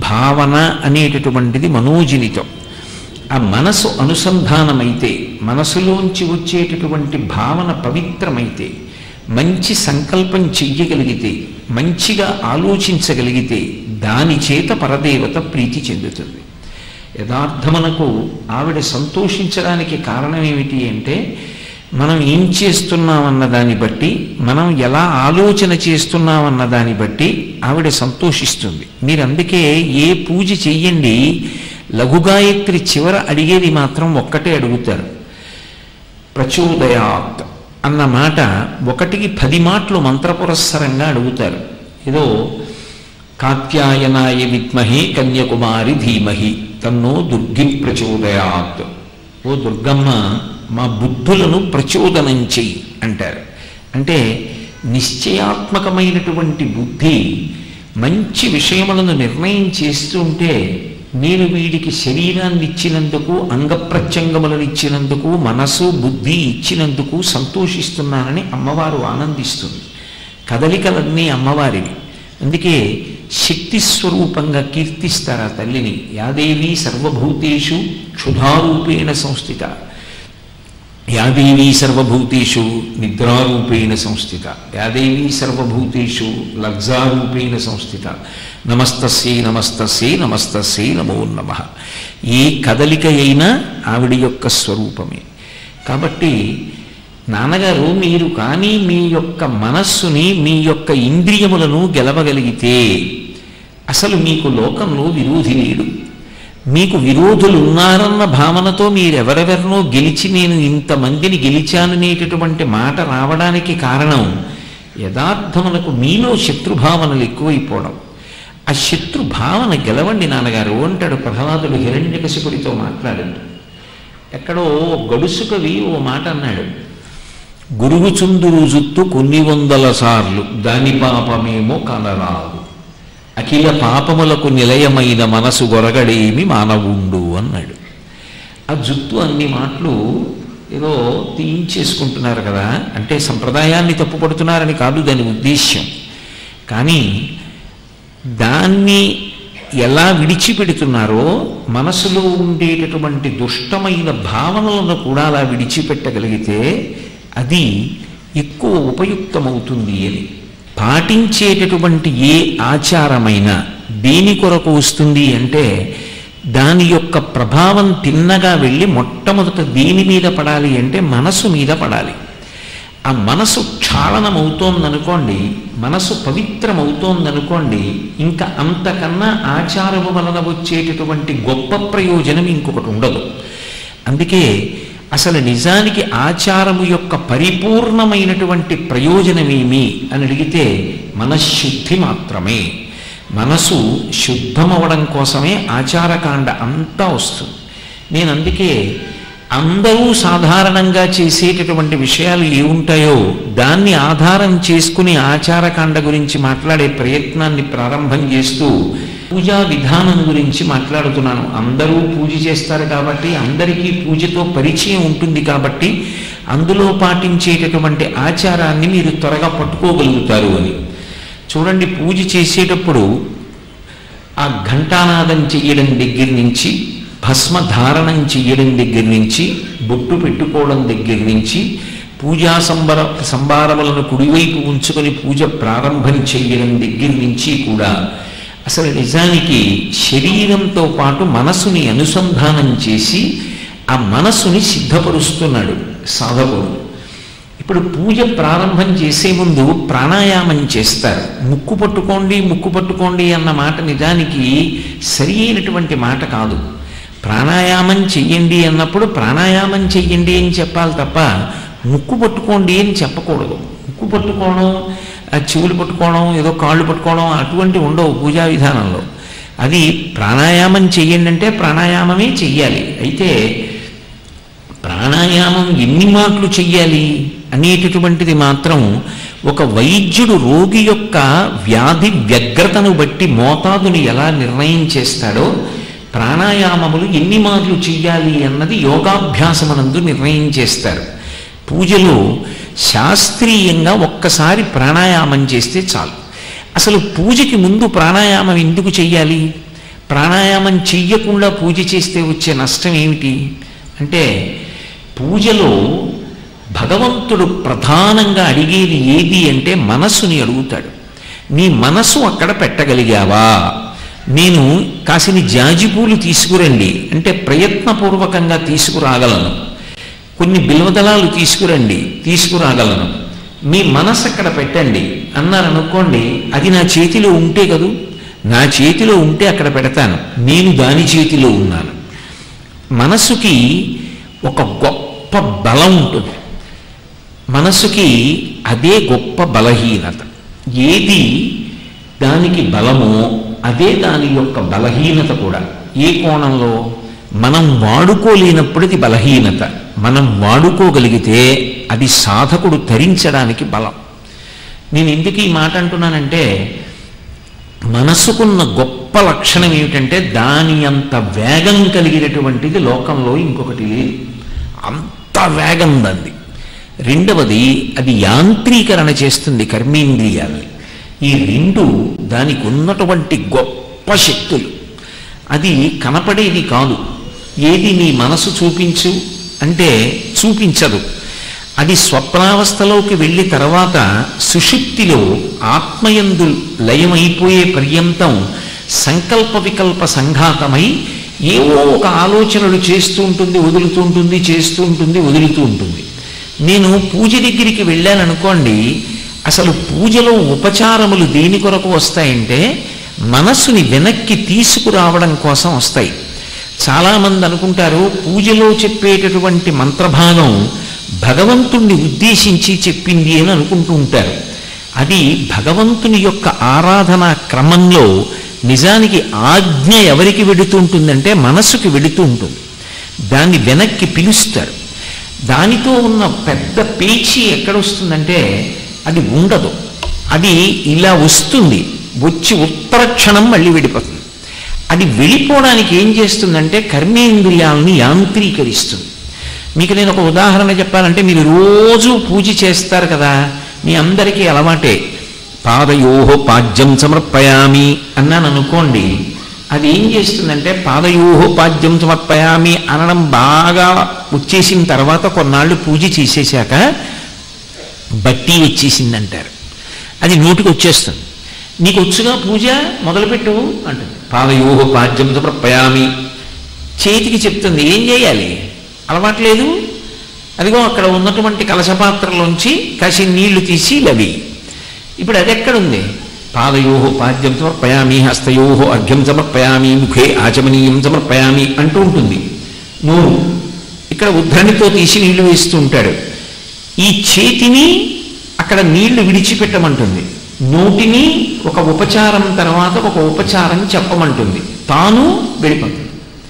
భావన అనేటటువంటిది మనోజనితం ఆ మనసు అనుసంధానమైతే మనసులోంచి వచ్చేటటువంటి భావన పవిత్రమైతే మంచి సంకల్పం చెయ్యగలిగితే మంచిగా ఆలోచించగలిగితే దాని చేత పరదేవత ప్రీతి చెందుతుంది యథార్థమునకు ఆవిడ సంతోషించడానికి కారణం ఏమిటి అంటే మనం ఏం చేస్తున్నామన్న దాన్ని బట్టి మనం ఎలా ఆలోచన చేస్తున్నామన్న దాన్ని బట్టి ఆవిడ సంతోషిస్తుంది మీరు అందుకే ఏ పూజ చెయ్యండి లఘుగాయత్రి చివర అడిగేది మాత్రం ఒక్కటే అడుగుతారు ప్రచోదయాత్ అన్న మాట ఒకటికి పది మాటలు మంత్రపురస్సరంగా అడుగుతారు ఏదో కాత్యాయనాయ విద్మహే కన్యకుమారి ధీమహి తన్నో దుర్గి ప్రచోదయాత్ ఓ దుర్గమ్మ మా బుద్ధులను ప్రచోదనం చెయ్యి అంటారు అంటే నిశ్చయాత్మకమైనటువంటి బుద్ధి మంచి విషయములను నిర్ణయం చేస్తుంటే నేను వీడికి శరీరాన్ని ఇచ్చినందుకు అంగప్రత్యంగములను ఇచ్చినందుకు మనసు బుద్ధి ఇచ్చినందుకు సంతోషిస్తున్నానని అమ్మవారు ఆనందిస్తుంది కదలికలన్నీ అమ్మవారివి అందుకే శక్తి స్వరూపంగా కీర్తిస్తారు ఆ తల్లిని యాదేవి సర్వభూతేషు క్షుధారూపేణ సంస్థిత యాదేవీ సర్వభూతేషు నిద్రారూపేణ సంస్థిత యాదేవీ సర్వభూతేషు లగ్జారూపేణ సంస్థిత నమస్తస్యై నమస్తస్యై నమస్తస్యై నమో నమ ఏ కదలిక అయినా ఆవిడ యొక్క స్వరూపమే కాబట్టి నాన్నగారు మీరు కానీ మీ యొక్క మనస్సుని మీ యొక్క ఇంద్రియములను గెలవగలిగితే అసలు మీకు లోకంలో విరోధి లేడు మీకు విరోధులు ఉన్నారన్న భావనతో మీరెవరెవరినో గెలిచి నేను ఇంతమందిని గెలిచాననేటటువంటి మాట రావడానికి కారణం యథార్థమునకు మీలో శత్రుభావనలు ఎక్కువైపోవడం ఆ శత్రుభావన గెలవండి నాన్నగారు అంటాడు ప్రహ్లాదుడు హిరణ్యకశిపుడితో మాట్లాడండి ఎక్కడో గడుసు కవి ఓ మాట అన్నాడు గురువు చుందురు జుత్తు కొన్ని వందల సార్లు దాని పాపమేమో కనరాదు అఖిల పాపములకు నిలయమైన మనసు గొరగడేమి మానవుండు అన్నాడు ఆ జుత్తు అన్ని మాటలు ఏదో తీయించేసుకుంటున్నారు కదా అంటే సంప్రదాయాన్ని తప్పుపడుతున్నారని కాదు దాని ఉద్దేశ్యం కానీ దాన్ని ఎలా విడిచిపెడుతున్నారో మనసులో ఉండేటటువంటి దుష్టమైన భావనలను కూడా అలా విడిచిపెట్టగలిగితే అది ఎక్కువ ఉపయుక్తమవుతుంది అని పాటించేటటువంటి ఏ ఆచారమైనా దేని కొరకు వస్తుంది అంటే దాని యొక్క ప్రభావం తిన్నగా వెళ్ళి మొట్టమొదట దేని మీద పడాలి అంటే మనసు మీద పడాలి ఆ మనసు క్షాళనమవుతోందనుకోండి మనసు పవిత్రమవుతోందనుకోండి ఇంకా అంతకన్నా ఆచారము వలన వచ్చేటటువంటి గొప్ప ప్రయోజనం ఇంకొకటి ఉండదు అందుకే అసలు నిజానికి ఆచారము యొక్క పరిపూర్ణమైనటువంటి ప్రయోజనమేమి అని అడిగితే మనశ్శుద్ధి మాత్రమే మనసు శుద్ధమవడం కోసమే ఆచారకాండ అంతా వస్తుంది నేను అందుకే అందరూ సాధారణంగా చేసేటటువంటి విషయాలు ఏముంటాయో దాన్ని ఆధారం చేసుకుని ఆచారకాండ గురించి మాట్లాడే ప్రయత్నాన్ని ప్రారంభం చేస్తూ పూజా విధానం గురించి మాట్లాడుతున్నాను అందరూ పూజ చేస్తారు కాబట్టి అందరికీ పూజతో పరిచయం ఉంటుంది కాబట్టి అందులో పాటించేటటువంటి ఆచారాన్ని మీరు త్వరగా పట్టుకోగలుగుతారు అని చూడండి పూజ చేసేటప్పుడు ఆ ఘంటానాదం చెయ్యడం దగ్గర నుంచి భస్మధారణం చెయ్యడం దగ్గర నుంచి బొట్టు పెట్టుకోవడం దగ్గర నుంచి పూజా సంబర సంబారములను కుడివైపు ఉంచుకొని పూజ ప్రారంభం చెయ్యడం దగ్గర నుంచి కూడా అసలు నిజానికి శరీరంతో పాటు మనసుని అనుసంధానం చేసి ఆ మనసుని సిద్ధపరుస్తున్నాడు సాధకుడు ఇప్పుడు పూజ ప్రారంభం చేసే ముందు ప్రాణాయామం చేస్తారు ముక్కు పట్టుకోండి ముక్కు పట్టుకోండి అన్న మాట నిజానికి సరి అయినటువంటి మాట కాదు ప్రాణాయామం చెయ్యండి అన్నప్పుడు ప్రాణాయామం చెయ్యండి అని చెప్పాలి తప్ప ముక్కు పట్టుకోండి అని చెప్పకూడదు ముక్కు పట్టుకోవడం ఆ చెవులు పట్టుకోవడం ఏదో కాళ్ళు పట్టుకోవడం అటువంటి ఉండవు పూజా విధానంలో అది ప్రాణాయామం చెయ్యండి అంటే ప్రాణాయామమే చెయ్యాలి అయితే ప్రాణాయామం ఎన్ని మాటలు చెయ్యాలి అనేటటువంటిది మాత్రం ఒక వైద్యుడు రోగి యొక్క వ్యాధి వ్యగ్రతను బట్టి మోతాదుని ఎలా నిర్ణయం చేస్తాడో ప్రాణాయామములు ఎన్ని మార్లు చెయ్యాలి అన్నది యోగాభ్యాసమనందు నిర్ణయం చేస్తారు పూజలో శాస్త్రీయంగా ఒక్కసారి ప్రాణాయామం చేస్తే చాలు అసలు పూజకి ముందు ప్రాణాయామం ఎందుకు చెయ్యాలి ప్రాణాయామం చెయ్యకుండా పూజ చేస్తే వచ్చే నష్టం ఏమిటి అంటే పూజలో భగవంతుడు ప్రధానంగా అడిగేది ఏది అంటే మనస్సుని అడుగుతాడు నీ మనసు అక్కడ పెట్టగలిగావా నేను కాసిని జాజిపూలు తీసుకురండి అంటే ప్రయత్నపూర్వకంగా తీసుకురాగలను కొన్ని బిల్వదళాలు తీసుకురండి తీసుకురాగలను మీ మనసు అక్కడ పెట్టండి అన్నారనుకోండి అది నా చేతిలో ఉంటే కదూ నా చేతిలో ఉంటే అక్కడ పెడతాను నేను దాని చేతిలో ఉన్నాను మనసుకి ఒక గొప్ప బలం ఉంటుంది మనసుకి అదే గొప్ప బలహీనత ఏది దానికి బలమో అదే దాని యొక్క బలహీనత కూడా ఏ కోణంలో మనం వాడుకోలేనప్పుడు అది బలహీనత మనం వాడుకోగలిగితే అది సాధకుడు ధరించడానికి బలం నేను ఎందుకు ఈ మాట అంటున్నానంటే మనసుకున్న గొప్ప లక్షణం ఏమిటంటే దాని అంత వేగం కలిగినటువంటిది లోకంలో ఇంకొకటి లేదు అంత వేగం దంది రెండవది అది యాంత్రీకరణ చేస్తుంది కర్మేంద్రియాల్ని ఈ రెండు దానికి ఉన్నటువంటి గొప్ప శక్తులు అది కనపడేది కాదు ఏది నీ మనసు చూపించు అంటే చూపించదు అది స్వప్నావస్థలోకి వెళ్ళి తర్వాత సుషుప్తిలో ఆత్మయందు లయమైపోయే పర్యంతం సంకల్ప వికల్ప సంఘాతమై ఏవో ఒక ఆలోచనలు చేస్తూ ఉంటుంది వదులుతూ ఉంటుంది చేస్తూ ఉంటుంది వదులుతూ ఉంటుంది నేను పూజ దగ్గరికి వెళ్ళాననుకోండి అసలు పూజలో ఉపచారములు దేని కొరకు వస్తాయంటే మనస్సుని వెనక్కి తీసుకురావడం కోసం వస్తాయి చాలామంది అనుకుంటారు పూజలో చెప్పేటటువంటి మంత్రభాగం భగవంతుణ్ణి ఉద్దేశించి చెప్పింది అని అనుకుంటూ ఉంటారు అది భగవంతుని యొక్క ఆరాధన క్రమంలో నిజానికి ఆజ్ఞ ఎవరికి వెడుతూ ఉంటుందంటే మనస్సుకి వెడుతూ ఉంటుంది దాన్ని వెనక్కి పిలుస్తారు దానితో ఉన్న పెద్ద పేచీ ఎక్కడొస్తుందంటే అది ఉండదు అది ఇలా వస్తుంది వచ్చి ఉత్తర క్షణం మళ్ళీ వెళ్ళిపోతుంది అది వెళ్ళిపోవడానికి ఏం చేస్తుందంటే కర్మేంద్రియాలని యాంత్రీకరిస్తుంది మీకు నేను ఒక ఉదాహరణ చెప్పాలంటే మీరు రోజు పూజ చేస్తారు కదా మీ అందరికీ అలవాటే పాదయోహో పాద్యం సమర్పయామి అన్నాను అనుకోండి అది ఏం చేస్తుందంటే పాదయోహో పాద్యం సమర్పయామి అనడం బాగా వచ్చేసిన తర్వాత కొన్నాళ్ళు పూజ చేసేశాక బట్టి వచ్చేసిందంటారు అది నోటికి వచ్చేస్తుంది నీకు వచ్చుగా పూజ మొదలుపెట్టు అంటుంది పాదయోహ పాద్యం సమర్పయామి చేతికి చెప్తుంది ఏం చేయాలి అలవాట్లేదు అదిగో అక్కడ ఉన్నటువంటి కలశపాత్రలోంచి కాసి నీళ్లు తీసి లవి ఇప్పుడు అది ఎక్కడుంది పాదయోహో పాద్యం సమర్పయామి హస్తయోహో అర్ఘ్యం సమర్పయామి ముఖే ఆచమనీయం సమర్పయామి అంటూ ఉంటుంది నోరు ఇక్కడ ఉద్ధరణితో తీసి నీళ్లు వేస్తూ ఉంటాడు ఈ చేతిని అక్కడ నీళ్లు విడిచిపెట్టమంటుంది నోటిని ఒక ఉపచారం తర్వాత ఒక ఉపచారం చెప్పమంటుంది తాను వెళ్ళిపోతుంది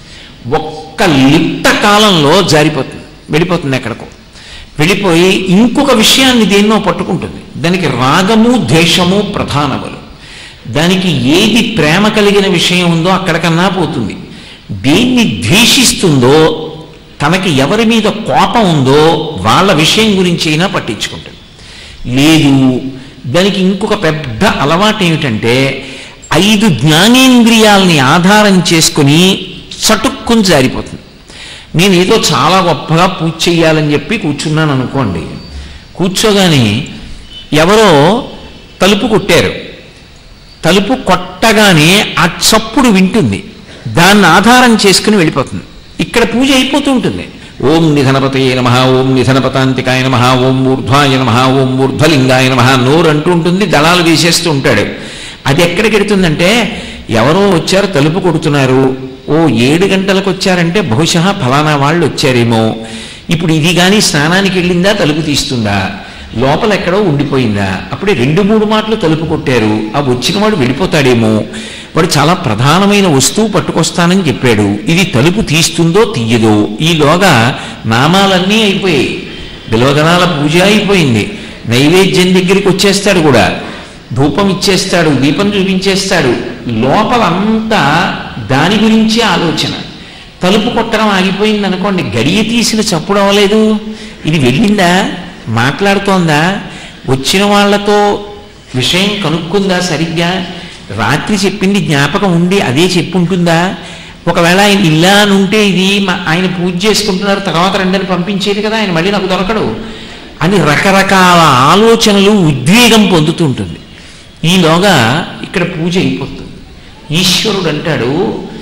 ఒక్క లిట్ట కాలంలో జారిపోతుంది వెళ్ళిపోతుంది ఎక్కడికో వెళ్ళిపోయి ఇంకొక విషయాన్ని దేన్నో పట్టుకుంటుంది దానికి రాగము ద్వేషము ప్రధానములు దానికి ఏది ప్రేమ కలిగిన విషయం ఉందో అక్కడికన్నా పోతుంది దేన్ని ద్వేషిస్తుందో తనకి ఎవరి మీద కోపం ఉందో వాళ్ళ విషయం గురించి అయినా పట్టించుకుంటుంది లేదు దానికి ఇంకొక పెద్ద అలవాటు ఏమిటంటే ఐదు జ్ఞానేంద్రియాలని ఆధారం చేసుకుని చటుక్కుని జారిపోతుంది నేను ఏదో చాలా గొప్పగా పూజ చేయాలని చెప్పి కూర్చున్నాను అనుకోండి కూర్చోగానే ఎవరో తలుపు కొట్టారు తలుపు కొట్టగానే ఆ చప్పుడు వింటుంది దాన్ని ఆధారం చేసుకుని వెళ్ళిపోతుంది ఇక్కడ పూజ అయిపోతూ ఉంటుంది ఓం నిధనపతయే నమ ఓం నిధనపతాంతికాయ నమ ఓం ఊర్ధ్వాయ నమ ఓం ఊర్ధ్వలింగాయ నమ నోరు అంటూ ఉంటుంది దళాలు వేసేస్తూ ఉంటాడు అది ఎక్కడికి వెడుతుందంటే ఎవరో వచ్చారు తలుపు కొడుతున్నారు ఓ ఏడు గంటలకు వచ్చారంటే బహుశా ఫలానా వాళ్ళు వచ్చారేమో ఇప్పుడు ఇది కానీ స్నానానికి వెళ్ళిందా తలుపు తీస్తుందా లోపల ఎక్కడో ఉండిపోయిందా అప్పుడే రెండు మూడు మాటలు తలుపు కొట్టారు ఆ వచ్చిన వాడు వెళ్ళిపోతాడేమో వాడు చాలా ప్రధానమైన వస్తువు పట్టుకొస్తానని చెప్పాడు ఇది తలుపు తీస్తుందో తీయదో ఈలోగా నామాలన్నీ అయిపోయాయి బిలవగణాల పూజ అయిపోయింది నైవేద్యం దగ్గరికి వచ్చేస్తాడు కూడా ధూపం ఇచ్చేస్తాడు దీపం చూపించేస్తాడు లోపలంతా దాని గురించే ఆలోచన తలుపు కొట్టడం ఆగిపోయింది అనుకోండి గడియ తీసిన చప్పుడు అవ్వలేదు ఇది వెళ్ళిందా మాట్లాడుతోందా వచ్చిన వాళ్ళతో విషయం కనుక్కుందా సరిగ్గా రాత్రి చెప్పింది జ్ఞాపకం ఉండి అదే చెప్పుంటుందా ఒకవేళ ఆయన ఇలా అని ఉంటే ఇది మా- ఆయన పూజ చేసుకుంటున్నారు తర్వాత రెండని పంపించేది కదా ఆయన మళ్ళీ నాకు దొరకడు అని రకరకాల ఆలోచనలు ఉద్వేగం పొందుతుంటుంది ఈలోగా ఇక్కడ పూజ అయిపోతుంది ఈశ్వరుడు అంటాడు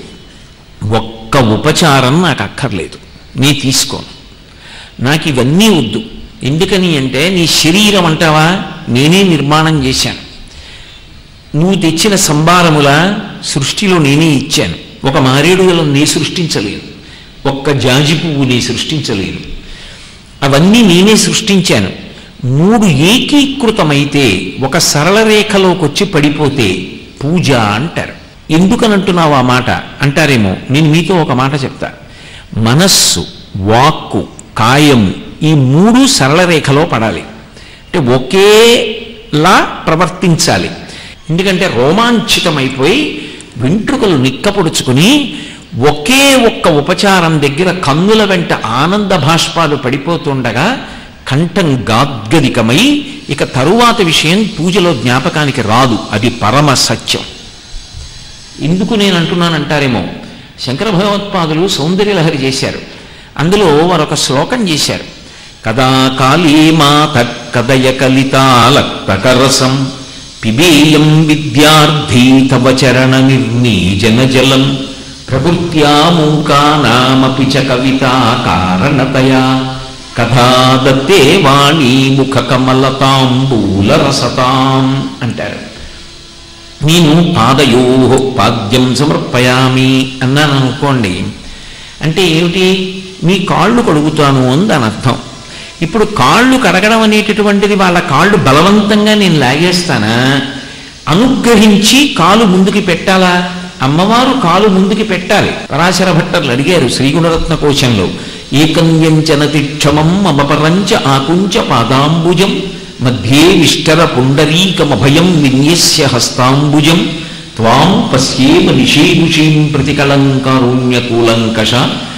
ఒక్క ఉపచారం నాకు అక్కర్లేదు నీ తీసుకోను నాకు ఇవన్నీ వద్దు ఎందుకని అంటే నీ శరీరం అంటావా నేనే నిర్మాణం చేశాను నువ్వు తెచ్చిన సంభారముల సృష్టిలో నేనే ఇచ్చాను ఒక మారేడుగలను నీ సృష్టించలేను ఒక్క జాజి పువ్వు నీ సృష్టించలేను అవన్నీ నేనే సృష్టించాను మూడు ఏకీకృతమైతే ఒక సరళ రేఖలోకి వచ్చి పడిపోతే పూజ అంటారు ఎందుకనంటున్నావు ఆ మాట అంటారేమో నేను మీతో ఒక మాట చెప్తా మనస్సు వాక్కు కాయం ఈ మూడు సరళ రేఖలో పడాలి అంటే ఒకేలా ప్రవర్తించాలి ఎందుకంటే రోమాంచితమైపోయి వెంట్రుకలు నిక్కపొడుచుకుని ఒకే ఒక్క ఉపచారం దగ్గర కన్నుల వెంట ఆనంద భాష్పాలు పడిపోతుండగా కంఠం గాద్గదికమై ఇక తరువాత విషయం పూజలో జ్ఞాపకానికి రాదు అది పరమ సత్యం ఎందుకు నేను అంటున్నానంటారేమో శంకర భగవత్పాదులు సౌందర్యలహరి చేశారు అందులో వారు ఒక శ్లోకం చేశారు కదా కాళీ మాత కదయ కలితాలక్తకరసం పిబేయం విద్యార్థీ తవ చరణ నిర్నీజన జలం ప్రవృత్యా మూకానామపి చ కవితా కారణతయా కథా దత్తే వాణీ ముఖ కమలతాంబూల రసతాం అంటారు నేను పాదయో పాద్యం సమర్పయామి అన్నాను అనుకోండి అంటే ఏమిటి మీ కాళ్ళు కడుగుతాను అని దాని అర్థం ఇప్పుడు కాళ్ళు కడగడం అనేటటువంటిది వాళ్ళ కాళ్ళు బలవంతంగా నేను లాగేస్తానా అనుగ్రహించి కాలు ముందుకి పెట్టాలా అమ్మవారు కాలు ముందుకి పెట్టాలి పరాశర భట్టర్లు అడిగారు శ్రీగుణరత్న కోశంలో ఏకంవ్యంచనతి క్షమం అమపరంచ ఆకుంచ పాదాంబుజం మధ్యే విష్టర పుండరీకమభయం విన్యస్య హస్తాంబుజం త్వాం పశ్యేమ నిషేదుషీం ప్రతికలంకారుణ్యకూలంకష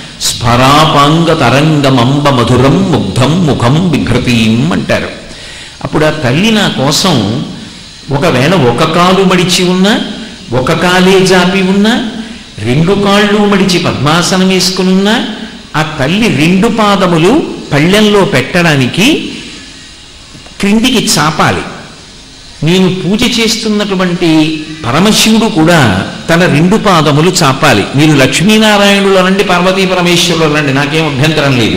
స్ఫరాపాంగతరంగమంబ మధురం ముగ్ధం ముఖం బిఘ్రతీం అంటారు అప్పుడు ఆ తల్లి నా కోసం ఒకవేళ ఒక కాలు మడిచి ఉన్నా ఒక కాలే జాపి ఉన్నా రెండు కాళ్ళు మడిచి పద్మాసనం వేసుకుని ఉన్నా ఆ తల్లి రెండు పాదములు పళ్ళెంలో పెట్టడానికి క్రిందికి చాపాలి నేను పూజ చేస్తున్నటువంటి పరమశివుడు కూడా తన రెండు పాదములు చాపాలి మీరు లక్ష్మీనారాయణుల నుండి పార్వతీ పరమేశ్వరుల నుండి నాకేం అభ్యంతరం లేదు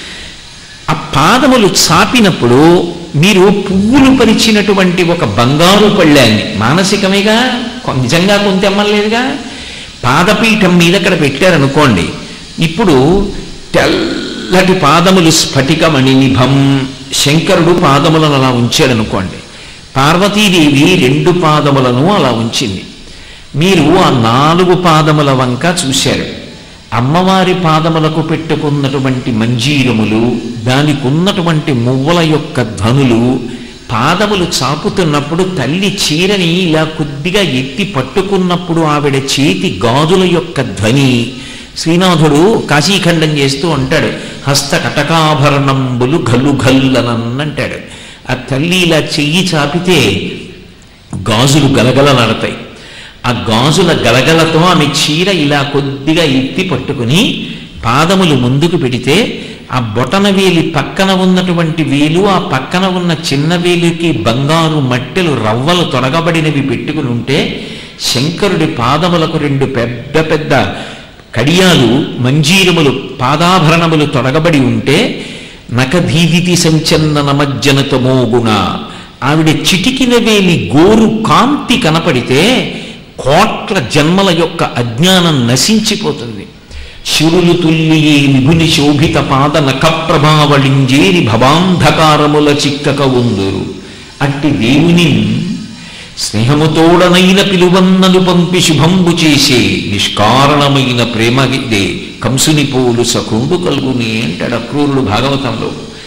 ఆ పాదములు చాపినప్పుడు మీరు పువ్వులు పరిచినటువంటి ఒక బంగారు పళ్ళాన్ని మానసికమేగా కొ- నిజంగా కొంత అమ్మలేదుగా పాదపీఠం మీద అక్కడ పెట్టారనుకోండి ఇప్పుడు తెల్లటి పాదములు స్ఫటికమణి నిభం శంకరుడు పాదములను అలా ఉంచాడనుకోండి పార్వతీదేవి రెండు పాదములను అలా ఉంచింది మీరు ఆ నాలుగు పాదముల వంక చూశారు అమ్మవారి పాదములకు పెట్టుకున్నటువంటి మంజీరములు దానికి ఉన్నటువంటి మువ్వల యొక్క ధ్వనులు పాదములు చాపుతున్నప్పుడు తల్లి చీరని ఇలా కొద్దిగా ఎత్తి పట్టుకున్నప్పుడు ఆవిడ చేతి గాజుల యొక్క ధ్వని శ్రీనాథుడు కాశీఖండం చేస్తూ అంటాడు హస్త కటకాభరణంబులు గల్లు గల్లనంటాడు ఆ తల్లి ఇలా చెయ్యి చాపితే గాజులు గలగల నడతాయి ఆ గాజుల గలగలతో ఆమె చీర ఇలా కొద్దిగా ఎత్తి పట్టుకుని పాదములు ముందుకు పెడితే ఆ బొటన వేలి పక్కన ఉన్నటువంటి వేలు ఆ పక్కన ఉన్న చిన్న వేలుకి బంగారు మట్టెలు రవ్వలు తొడగబడినవి పెట్టుకుని ఉంటే శంకరుడి పాదములకు రెండు పెద్ద పెద్ద కడియాలు మంజీరములు పాదాభరణములు తొడగబడి ఉంటే నకధీదితి సంచందన మజ్జనతమో గుణ ఆవిడ చిటికిన వేలి గోరు కాంతి కనపడితే కోట్ల జన్మల యొక్క అజ్ఞానం నశించిపోతుంది శివులు తుల్లియే విభుని శోభిత పాద నఖప్రభావళింజేరి భవాంధకారముల చిక్కక ఉందురు అట్టి దేవుని స్నేహముతోడనైన పిలువన్నలు పంపి శుభంబు చేసే నిష్కారణమైన ప్రేమగిదే కంసుని పోలు సకుండు కలుగుని అంటాడు అక్రూరుడు భాగవతంలో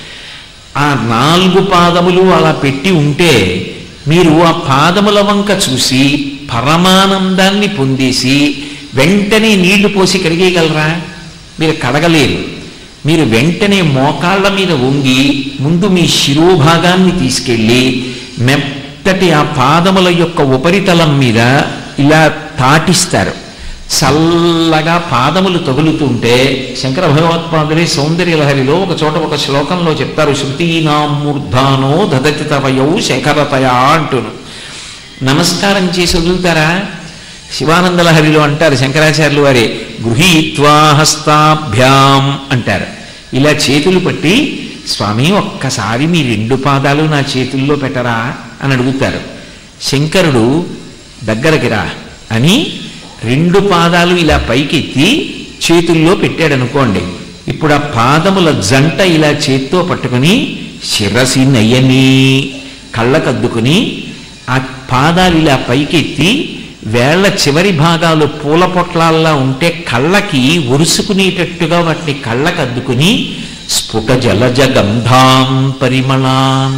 ఆ నాలుగు పాదములు అలా పెట్టి ఉంటే మీరు ఆ పాదముల వంక చూసి పరమానందాన్ని పొందేసి వెంటనే నీళ్లు పోసి కడిగేయగలరా మీరు కడగలేరు మీరు వెంటనే మోకాళ్ళ మీద వంగి ముందు మీ శిరోభాగాన్ని తీసుకెళ్ళి మెత్తటి ఆ పాదముల యొక్క ఉపరితలం మీద ఇలా తాటిస్తారు చల్లగా పాదములు తగులుతుంటే శంకర భగవత్పాదులే సౌందర్యలహరిలో ఒక చోట ఒక శ్లోకంలో చెప్తారు శృతీనాం మూర్ధానో దదతి తవయౌ శంకరతయా అంటును నమస్కారం చేసి వదులుతారా శివానందలహరిలో అంటారు శంకరాచార్యులు వారే గృహీత్వా హస్తాభ్యాం అంటారు ఇలా చేతులు పట్టి స్వామి ఒక్కసారి మీ రెండు పాదాలు నా చేతుల్లో పెట్టరా అని అడుగుతారు శంకరుడు దగ్గరకి రా అని రెండు పాదాలు ఇలా పైకెత్తి చేతుల్లో పెట్టాడనుకోండి ఇప్పుడు ఆ పాదముల జంట ఇలా చేత్తో పట్టుకుని శిరసి నయ్యని కళ్ళకద్దుకుని ఆ పాదాలు ఇలా పైకెత్తి వేళ్ల చివరి భాగాలు పూల పొట్లాల్లా ఉంటే కళ్ళకి ఒరుసుకునేటట్టుగా వాటిని కళ్ళకు అద్దుకుని స్ఫుట జలజ గంధాం పరిమళాన్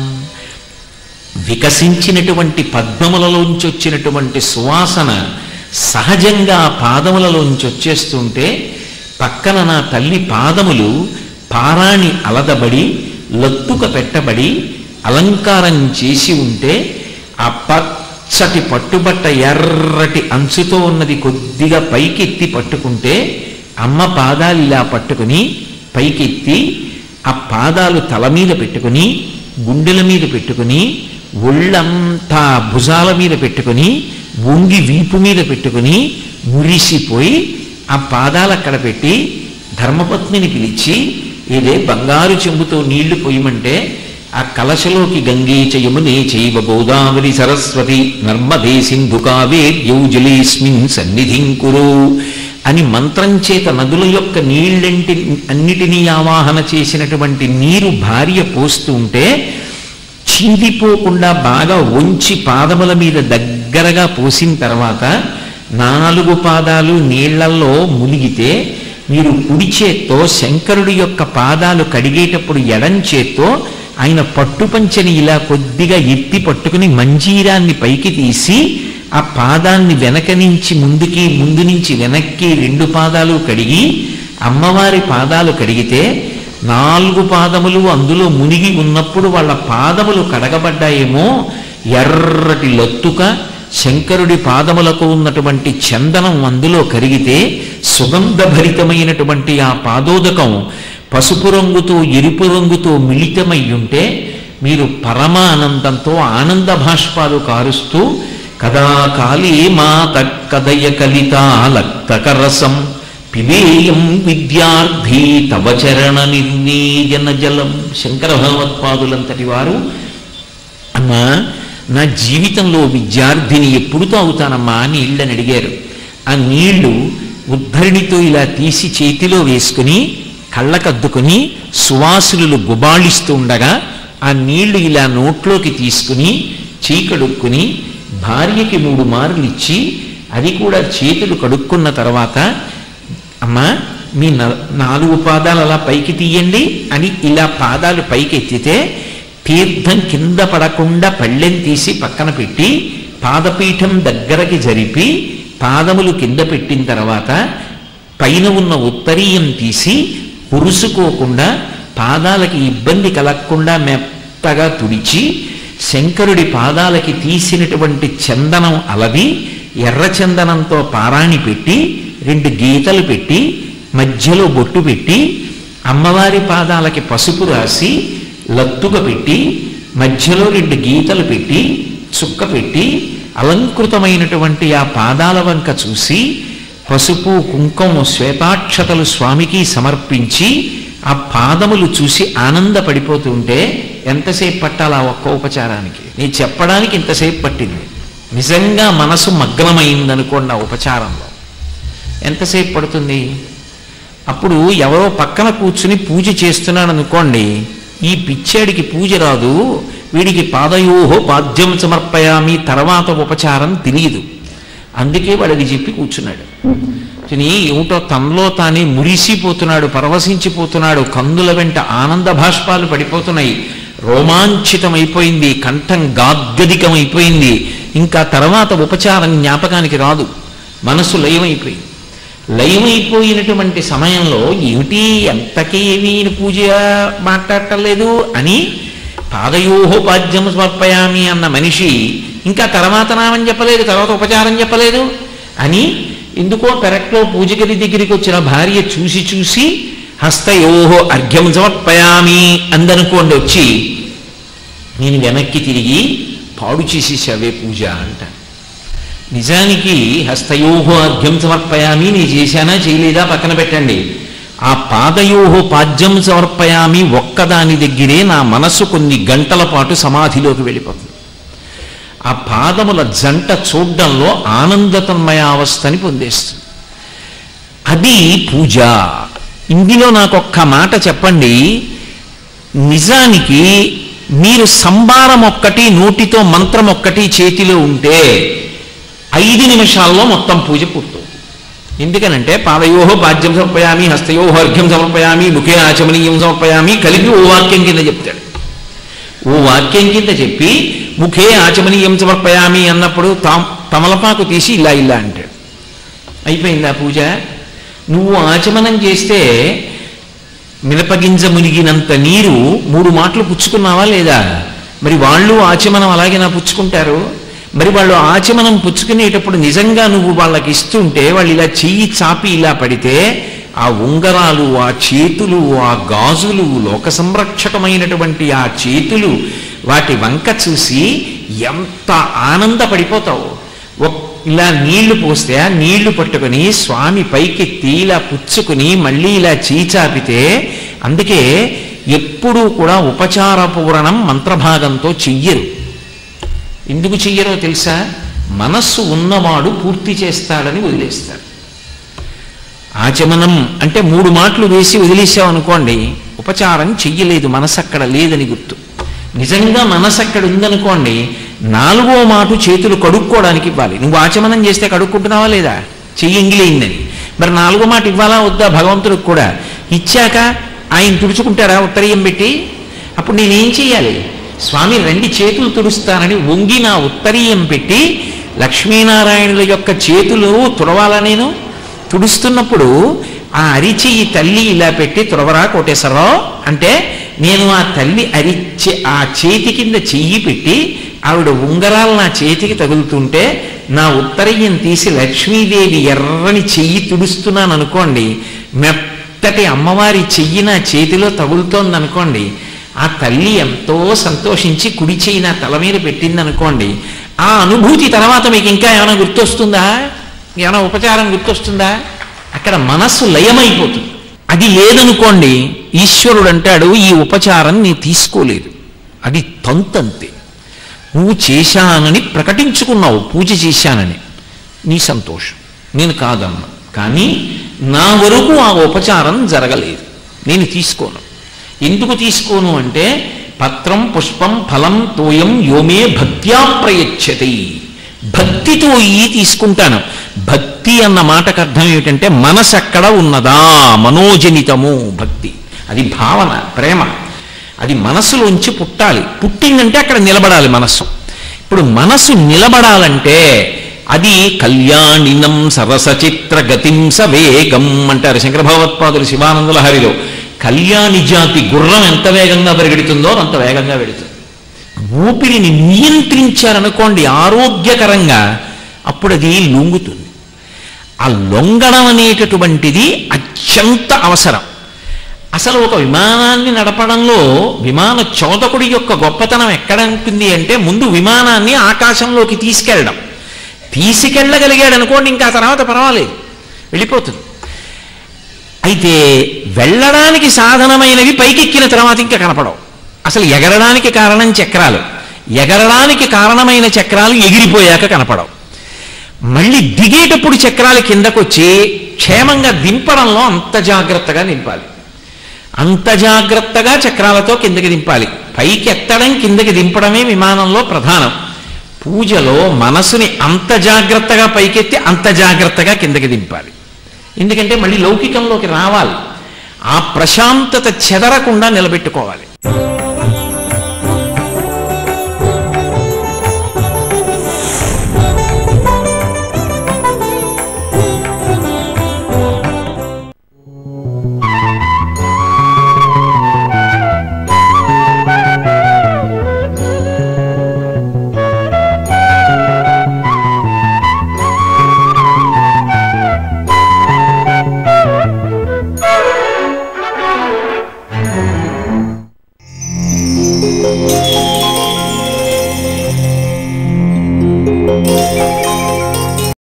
వికసించినటువంటి పద్మములలోంచి వచ్చినటువంటి సువాసన సహజంగా ఆ పాదములలోంచి వచ్చేస్తుంటే పక్కన నా తల్లి పాదములు పారాణి అలదబడి లత్తుక పెట్టబడి అలంకారం చేసి ఉంటే ఆ పచ్చటి పట్టుబట్ట ఎర్రటి అంచుతో ఉన్నది కొద్దిగా పైకెత్తి పట్టుకుంటే అమ్మ పాదాలు ఇలా పట్టుకుని పైకెత్తి ఆ పాదాలు తల మీద పెట్టుకుని గుండెల మీద పెట్టుకుని ఒళ్ళంతా భుజాల మీద పెట్టుకుని వంగి వీపు మీద పెట్టుకుని మురిసిపోయి ఆ పాదాలు అక్కడ పెట్టి ధర్మపత్నిని పిలిచి ఇదే బంగారు చెంబుతో నీళ్లు పోయమంటే ఆ కలశలోకి గంగే చయమునే చైవ గోదావరి సరస్వతి నర్మదే సింధు కావేర్యౌజలేస్మిన్ సన్నిధిం కురు అని మంత్రం చేత నదుల యొక్క నీళ్ళంటి అన్నిటినీ ఆవాహన చేసినటువంటి నీరు భార్య పోస్తూ ఉంటే చీలిపోకుండా బాగా వంచి పాదముల మీద దగ్గరగా పోసిన తర్వాత నాలుగు పాదాలు నీళ్లల్లో మునిగితే మీరు కుడి చేత్తో శంకరుడి యొక్క పాదాలు కడిగేటప్పుడు ఎడం చేత్తో ఆయన పట్టుపంచని ఇలా కొద్దిగా ఎత్తి పట్టుకుని మంజీరాన్ని పైకి తీసి ఆ పాదాన్ని వెనక నుంచి ముందుకి ముందు నుంచి వెనక్కి రెండు పాదాలు కడిగి అమ్మవారి పాదాలు కడిగితే నాలుగు పాదములు అందులో మునిగి ఉన్నప్పుడు వాళ్ళ పాదములు కడగబడ్డాయేమో ఎర్రటి లొత్తుక శంకరుడి పాదములకు ఉన్నటువంటి చందనం అందులో కరిగితే సుగంధభరితమైనటువంటి ఆ పాదోదకం పసుపు రంగుతో ఎరుపు రంగుతో మిళితమై ఉంటే మీరు పరమానందంతో ఆనంద భాష్పాలు కారుస్తూ కదా కాళీ మాత కదయ కలితాలక్తకరసం పిబేయం విద్యార్థి తవ చరణ నిర్వీజన జలం శంకర భగవత్పాదులంతటి వారు అమ్మా నా జీవితంలో విద్యార్థిని ఎప్పుడు తాగుతానమ్మా నీళ్ళని అడిగారు ఆ నీళ్లు ఉద్ధరిణితో ఇలా తీసి చేతిలో వేసుకుని కళ్ళకద్దుకుని సువాసులు గుబాళిస్తూ ఉండగా ఆ నీళ్లు ఇలా నోట్లోకి తీసుకుని చీకడుక్కుని భార్యకి మూడు మార్లు ఇచ్చి అది కూడా చేతులు కడుక్కున్న తర్వాత అమ్మా మీ న- నాలుగు పాదాలు అలా పైకి తీయండి అని ఇలా పాదాలు పైకి ఎత్తితే తీర్థం కింద పడకుండా పళ్ళెం తీసి పక్కన పెట్టి పాదపీఠం దగ్గరకి జరిపి పాదములు కింద పెట్టిన తర్వాత పైన ఉన్న ఉత్తరీయం తీసి కురుసుకోకుండా పాదాలకి ఇబ్బంది కలగకుండా మెత్తగా తుడిచి శంకరుడి పాదాలకి తీసినటువంటి చందనం అలవి ఎర్ర చందనంతో పారాణి పెట్టి రెండు గీతలు పెట్టి మధ్యలో బొట్టు పెట్టి అమ్మవారి పాదాలకి పసుపు రాసి లత్తుగా పెట్టి మధ్యలో రెండు గీతలు పెట్టి చుక్క పెట్టి అలంకృతమైనటువంటి ఆ పాదాల వంక చూసి పసుపు కుంకుమ శ్వేతాక్షతలు స్వామికి సమర్పించి ఆ పాదములు చూసి ఆనందపడిపోతుంటే ఎంతసేపు పట్టాలా ఒక్క ఉపచారానికి నేను చెప్పడానికి ఇంతసేపు పట్టింది నిజంగా మనసు మగ్నమైందనుకోండి ఆ ఉపచారంలో ఎంతసేపు పడుతుంది అప్పుడు ఎవరో పక్కన కూర్చుని పూజ చేస్తున్నాడు అనుకోండి ఈ పిచ్చాడికి పూజ రాదు వీడికి పాదయోహో పాద్యం సమర్పయామి తర్వాత ఉపచారం తెలియదు అందుకే వాడికి చెప్పి కూర్చున్నాడు కానీ ఏమిటో తనలో తానే మురిసిపోతున్నాడు పరవశించిపోతున్నాడు కందుల వెంట ఆనంద భాష్పాలు పడిపోతున్నాయి రోమాంచితమైపోయింది కంఠం గాద్గదికమైపోయింది ఇంకా తర్వాత ఉపచారం జ్ఞాపకానికి రాదు మనసు లయమైపోయింది లయమైపోయినటువంటి సమయంలో ఏమిటి ఎంతకేమీ పూజ మాట్లాడటం లేదు అని పాదయోహోపాద్యం సమర్పయామి అన్న మనిషి ఇంకా తర్వాత నామం చెప్పలేదు తర్వాత ఉపచారం చెప్పలేదు అని ఎందుకో పెరట్లో పూజగది దగ్గరికి వచ్చిన భార్య చూసి చూసి హస్తయోహో అర్ఘ్యం సమర్పయామి అందనుకోండి వచ్చి నేను వెనక్కి తిరిగి పాడు చేసేసావే పూజ అంట నిజానికి హస్తయోహో అర్ఘ్యం సమర్పయామి నేను చేశానా చేయలేదా పక్కన పెట్టండి ఆ పాదయోహో పాద్యం సమర్పయామి ఒక్కదాని దగ్గరే నా మనస్సు కొన్ని గంటల పాటు సమాధిలోకి వెళ్ళిపోతుంది ఆ పాదముల జంట చూడ్డంలో ఆనందతన్మయావస్థని పొందేస్తుంది అది పూజ ఇందులో నాకు ఒక్క మాట చెప్పండి నిజానికి మీరు సంబారం ఒక్కటి నోటితో మంత్రం ఒక్కటి చేతిలో ఉంటే ఐదు నిమిషాల్లో మొత్తం పూజ పూర్తవుతుంది ఎందుకనంటే పాదయోహో పాద్యం సమర్పయామి హస్తయోహో అర్ఘ్యం సమర్పయామి ముఖే ఆచమనీయం సమర్పయామి కలిపి ఓ వాక్యం కింద చెప్తాడు ఓ వాక్యం కింద చెప్పి ముఖే ఆచమనీయం సమర్పయామి అన్నప్పుడు తాం తమలపాకు తీసి ఇలా ఇలా అంటాడు అయిపోయిందా పూజ నువ్వు ఆచమనం చేస్తే మినపగింజ మునిగినంత నీరు మూడు మాటలు పుచ్చుకున్నావా లేదా మరి వాళ్ళు ఆచమనం అలాగే నా పుచ్చుకుంటారు మరి వాళ్ళు ఆచమనం పుచ్చుకునేటప్పుడు నిజంగా నువ్వు వాళ్ళకి ఇస్తుంటే వాళ్ళు ఇలా చెయ్యి చాపి ఇలా పడితే ఆ ఉంగరాలు ఆ చేతులు ఆ గాజులు లోక సంరక్షకమైనటువంటి ఆ చేతులు వాటి వంక చూసి ఎంత ఆనందపడిపోతావు ఒక్- ఇలా నీళ్లు పోస్తే ఆ నీళ్లు పట్టుకుని స్వామి పైకెత్తి ఇలా పుచ్చుకుని మళ్ళీ ఇలా చీచాపితే అందుకే ఎప్పుడూ కూడా ఉపచార పూరణం మంత్రభాగంతో చెయ్యరు ఎందుకు చెయ్యరో తెలుసా మనస్సు ఉన్నవాడు పూర్తి చేస్తాడని వదిలేస్తాడు ఆచమనం అంటే మూడు మాటలు వేసి వదిలేసావు అనుకోండి ఉపచారం చెయ్యలేదు మనసు అక్కడ లేదని గుర్తు నిజంగా మనసు అక్కడ ఉందనుకోండి నాలుగో మాట చేతులు కడుక్కోవడానికి ఇవ్వాలి నువ్వు ఆచమనం చేస్తే కడుక్కుంటున్నావా లేదా చెయ్యి ఎంగిలైందని మరి నాలుగో మాట ఇవ్వాలా వద్దా భగవంతుడికి కూడా ఇచ్చాక ఆయన తుడుచుకుంటారా ఉత్తరీయం పెట్టి అప్పుడు నేనేం చెయ్యాలి స్వామి రెండు చేతులు తుడుస్తానని వంగి నా ఉత్తరీయం పెట్టి లక్ష్మీనారాయణుల యొక్క చేతులు తుడవాలా నేను తుడుస్తున్నప్పుడు ఆ అరిచెయ్యి తల్లి ఇలా పెట్టి తురవరా కోటేశ్వరరావు అంటే నేను ఆ తల్లి అరిచె ఆ చేతి కింద చెయ్యి పెట్టి ఆవిడ ఉంగరాలు నా చేతికి తగులుతుంటే నా ఉత్తరయ్యం తీసి లక్ష్మీదేవి ఎర్రని చెయ్యి తుడుస్తున్నాను అనుకోండి మెత్తటి అమ్మవారి చెయ్యి నా చేతిలో తగులుతోంది అనుకోండి ఆ తల్లి ఎంతో సంతోషించి కుడి చెయ్యి నా తల మీద పెట్టింది అనుకోండి ఆ అనుభూతి తర్వాత మీకు ఇంకా ఏమైనా గుర్తొస్తుందా ఏమైనా ఉపచారం గుర్తొస్తుందా అక్కడ మనస్సు లయమైపోతుంది అది లేదనుకోండి ఈశ్వరుడు అంటాడు ఈ ఉపచారం నీ తీసుకోలేదు అది తంతంతే నువ్వు చేశానని ప్రకటించుకున్నావు పూజ చేశానని నీ సంతోషం నేను కాదన్నా కానీ నా వరకు ఆ ఉపచారం జరగలేదు నేను తీసుకోను ఎందుకు తీసుకోను అంటే పత్రం పుష్పం ఫలం తోయం యోమే భక్త్యా ప్రయచ్చతి భక్తితో ఈ తీసుకుంటాను భక్తి అన్న మాటకు అర్థం ఏమిటంటే మనసు అక్కడ ఉన్నదా మనోజనితము భక్తి అది భావన ప్రేమ అది మనసులోంచి పుట్టాలి పుట్టిందంటే అక్కడ నిలబడాలి మనస్సు ఇప్పుడు మనసు నిలబడాలంటే అది కళ్యాణినం సరసచిత్ర గతిం సవేగం అంటారు శంకర భగవత్పాదులు శివానందుల హరిలో కళ్యాణి జాతి గుర్రం ఎంత వేగంగా పరిగెడుతుందో అంత వేగంగా వెడుతుంది ఊపిరిని నియంత్రించారనుకోండి ఆరోగ్యకరంగా అప్పుడు అది లొంగుతుంది ఆ లొంగడం అనేటటువంటిది అత్యంత అవసరం అసలు ఒక విమానాన్ని నడపడంలో విమాన చోదకుడి యొక్క గొప్పతనం ఎక్కడ ఉంటుంది అంటే ముందు విమానాన్ని ఆకాశంలోకి తీసుకెళ్ళడం తీసుకెళ్ళగలిగాడు అనుకోండి ఇంకా తర్వాత పర్వాలేదు వెళ్ళిపోతుంది అయితే వెళ్ళడానికి సాధనమైనవి పైకెక్కిన తర్వాత ఇంకా కనపడవు అసలు ఎగరడానికి కారణం చక్రాలు ఎగరడానికి కారణమైన చక్రాలు ఎగిరిపోయాక కనపడవు మళ్ళీ దిగేటప్పుడు చక్రాలు కిందకొచ్చి క్షేమంగా దింపడంలో అంత జాగ్రత్తగా నింపాలి అంత జాగ్రత్తగా చక్రాలతో కిందకి దింపాలి పైకి ఎత్తడం కిందకి దింపడమే విమానంలో ప్రధానం పూజలో మనసుని అంత జాగ్రత్తగా పైకెత్తి అంత జాగ్రత్తగా కిందకి దింపాలి ఎందుకంటే మళ్ళీ లౌకికంలోకి రావాలి ఆ ప్రశాంతత చెదరకుండా నిలబెట్టుకోవాలి